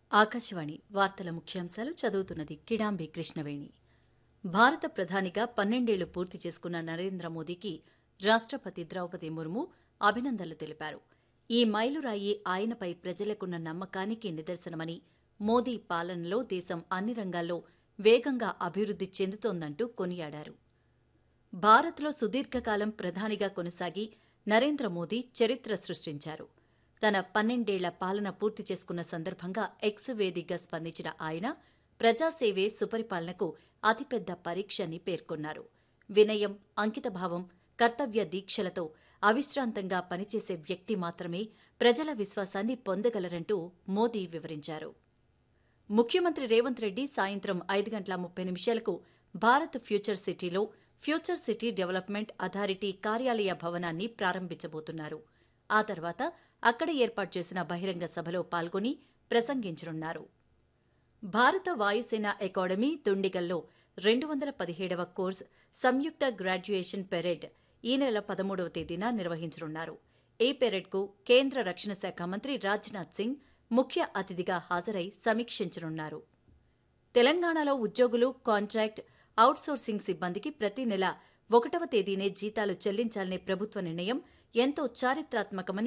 ఆకాశవాణి వార్తల ముఖ్యాంశాలు చదువుతున్నది కిడాంబి కృష్ణవేణి భారత ప్రధానిగా పన్నెండేళ్లు పూర్తి చేసుకున్న నరేంద్ర మోదీకి రాష్టపతి ద్రౌపది ముర్ము అభినందనలు తెలిపారు ఈ మైలురాయి ఆయనపై ప్రజలకున్న నమ్మకానికి నిదర్శనమని మోదీ పాలనలో దేశం అన్ని రంగాల్లో వేగంగా అభివృద్ది చెందుతోందంటూ కొనియాడారు భారత్లో సుదీర్ఘకాలం ప్రధానిగా కొనసాగి నరేంద్ర మోదీ చరిత్ర సృష్టించారు తన పన్నెండేళ్ల పాలన పూర్తి చేసుకున్న సందర్భంగా ఎక్స్ వేదికగా స్పందించిన ఆయన ప్రజాసేవే సుపరిపాలనకు అతిపెద్ద పరీక్ష అని పేర్కొన్నారు వినయం అంకితభావం కర్తవ్య దీక్షలతో అవిశ్రాంతంగా పనిచేసే వ్యక్తి మాత్రమే ప్రజల విశ్వాసాన్ని పొందగలరంటూ మోదీ వివరించారు ముఖ్యమంత్రి రేవంత్ రెడ్డి సాయంత్రం ఐదు గంటల ముప్పై నిమిషాలకు భారత్ ఫ్యూచర్ సిటీలో ఫ్యూచర్ సిటీ డెవలప్మెంట్ అథారిటీ కార్యాలయ భవనాన్ని ప్రారంభించబోతున్నారు ఆ తర్వాత అక్కడ ఏర్పాటు చేసిన బహిరంగ సభలో పాల్గొని ప్రసంగించనున్నారు భారత వాయుసేన అకాడమీ దుండిగల్లో రెండు వందల పదిహేడవ కోర్స్ సంయుక్త గ్రాడ్యుయేషన్ పెరేడ్ ఈ నెల పదమూడవ తేదీన నిర్వహించనున్నారు ఈ పెరేడ్కు కేంద్ర రక్షణ శాఖ మంత్రి రాజ్నాథ్ సింగ్ ముఖ్య అతిథిగా హాజరై సమీక్షించనున్నారు తెలంగాణలో ఉద్యోగులు కాంట్రాక్ట్ అవుట్సోర్సింగ్ సిబ్బందికి ప్రతి నెల ఒకటవ తేదీనే జీతాలు చెల్లించాలనే ప్రభుత్వ నిర్ణయం ఎంతో చారిత్రాత్మకమని